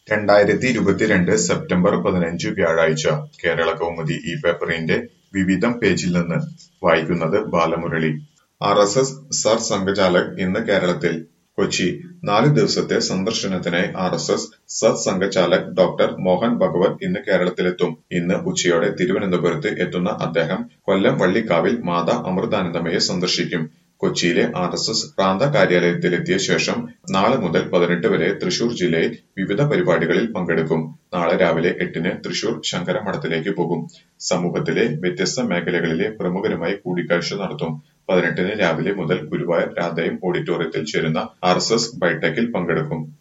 രണ്ടായിരത്തി ഇരുപത്തിരണ്ട് സെപ്റ്റംബർ പതിനഞ്ച് വ്യാഴാഴ്ച കേരളകൗമുദി ഈ പേപ്പറിന്റെ വിവിധം പേജിൽ നിന്ന് വായിക്കുന്നത് Balamurali R S S Sarsanghchalak ഇന്ന് കേരളത്തിൽ കൊച്ചി നാല് ദിവസത്തെ സന്ദർശനത്തിനായി R S S Sarsanghchalak doctor Mohan Bhagwat ഇന്ന് കേരളത്തിലെത്തും ഇന്ന് ഉച്ചയോടെ തിരുവനന്തപുരത്ത് എത്തുന്ന അദ്ദേഹം കൊല്ലം വള്ളിക്കാവിൽ മാതാ അമൃതാനന്ദമയെ സന്ദർശിക്കും കൊച്ചിയിലെ ആർ എസ് എസ് പ്രാന്ത കാര്യാലയത്തിലെത്തിയ ശേഷം നാളെ മുതൽ പതിനെട്ട് വരെ തൃശൂർ ജില്ലയിൽ വിവിധ പരിപാടികളിൽ പങ്കെടുക്കും നാളെ രാവിലെ എട്ടിന് തൃശൂർ ശങ്കരമഠത്തിലേക്ക് പോകും സമൂഹത്തിലെ വ്യത്യസ്ത മേഖലകളിലെ പ്രമുഖരുമായി കൂടിക്കാഴ്ച നടത്തും പതിനെട്ടിന് രാവിലെ മുതൽ ഗുരുവായൂർ രാധയും ഓഡിറ്റോറിയത്തിൽ ചേരുന്ന ആർ എസ് എസ് ബൈഠക്കിൽ പങ്കെടുക്കും